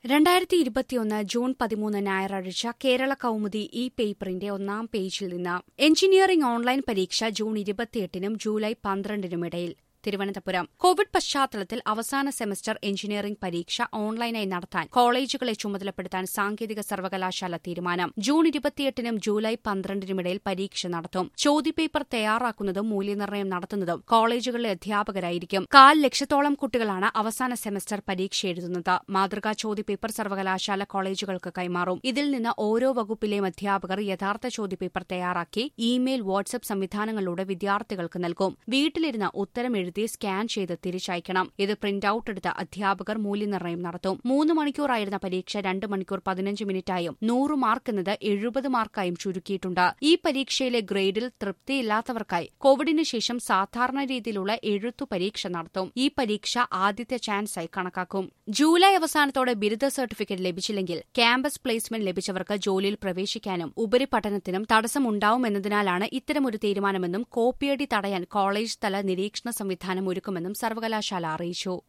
രണ്ടായിരത്തി ഇരുപത്തിയൊന്ന് ജൂൺ പതിമൂന്ന് ഞായറാഴ്ച കേരള കൗമുദി ഈ പേപ്പറിന്റെ ഒന്നാം പേജിൽ നിന്ന് എഞ്ചിനീയറിംഗ് ഓൺലൈൻ പരീക്ഷ ജൂൺ ഇരുപത്തിയെട്ടിനും ജൂലൈ പന്ത്രണ്ടിനും ഇടയിൽ തിരുവനന്തപുരം കോവിഡ് പശ്ചാത്തലത്തിൽ അവസാന സെമസ്റ്റർ എഞ്ചിനീയറിംഗ് പരീക്ഷ ഓൺലൈനായി നടത്താൻ കോളേജുകളെ ചുമതലപ്പെടുത്താൻ സാങ്കേതിക സർവകലാശാല തീരുമാനം ജൂൺ ഇരുപത്തിയെട്ടിനും ജൂലൈ പന്ത്രണ്ടിനുമിടയിൽ പരീക്ഷ നടത്തും ചോദ്യപേപ്പർ തയ്യാറാക്കുന്നതും മൂല്യനിർണ്ണയം നടത്തുന്നതും കോളേജുകളിലെ അധ്യാപകരായിരിക്കും കാൽ ലക്ഷത്തോളം കുട്ടികളാണ് അവസാന സെമസ്റ്റർ പരീക്ഷ എഴുതുന്നത് മാതൃകാ ചോദ്യപേപ്പർ സർവകലാശാല കോളേജുകൾക്ക് കൈമാറും ഇതിൽ നിന്ന് ഓരോ വകുപ്പിലെയും അധ്യാപകർ യഥാർത്ഥ ചോദ്യപേപ്പർ തയ്യാറാക്കി ഇമെയിൽ വാട്സ്ആപ്പ് സംവിധാനങ്ങളിലൂടെ വിദ്യാർത്ഥികൾക്ക് നൽകും വീട്ടിലിരുന്ന് ഉത്തരം എഴുതി സ്കാൻ ചെയ്ത് തിരിച്ചയക്കണം ഇത് പ്രിന്റ് ഔട്ട് എടുത്ത് അധ്യാപകർ മൂല്യനിർണ്ണയം നടത്തും മൂന്ന് മണിക്കൂറായിരുന്ന പരീക്ഷ രണ്ട് മണിക്കൂർ പതിനഞ്ച് മിനിറ്റായും നൂറ് മാർക്ക് എന്നത് എഴുപത് മാർക്കായും ചുരുക്കിയിട്ടുണ്ട് ഈ പരീക്ഷയിലെ ഗ്രേഡിൽ തൃപ്തിയില്ലാത്തവർക്കായി കോവിഡിന് ശേഷം സാധാരണ രീതിയിലുള്ള എഴുത്തു പരീക്ഷ നടത്തും ഈ പരീക്ഷ ആദ്യത്തെ ചാൻസായി കണക്കാക്കും ജൂലൈ അവസാനത്തോടെ ബിരുദ സർട്ടിഫിക്കറ്റ് ലഭിച്ചില്ലെങ്കിൽ ക്യാമ്പസ് പ്ലേസ്മെന്റ് ലഭിച്ചവർക്ക് ജോലിയിൽ പ്രവേശിക്കാനും ഉപരിപഠനത്തിനും തടസ്സമുണ്ടാവുമെന്നതിനാലാണ് ഇത്തരമൊരു തീരുമാനമെന്നും കോപ്പിയടി തടയാൻ കോളേജ് തല നിരീക്ഷണ സംവിധാനം ഒരുക്കുമെന്നും സർവകലാശാല അറിയിച്ചു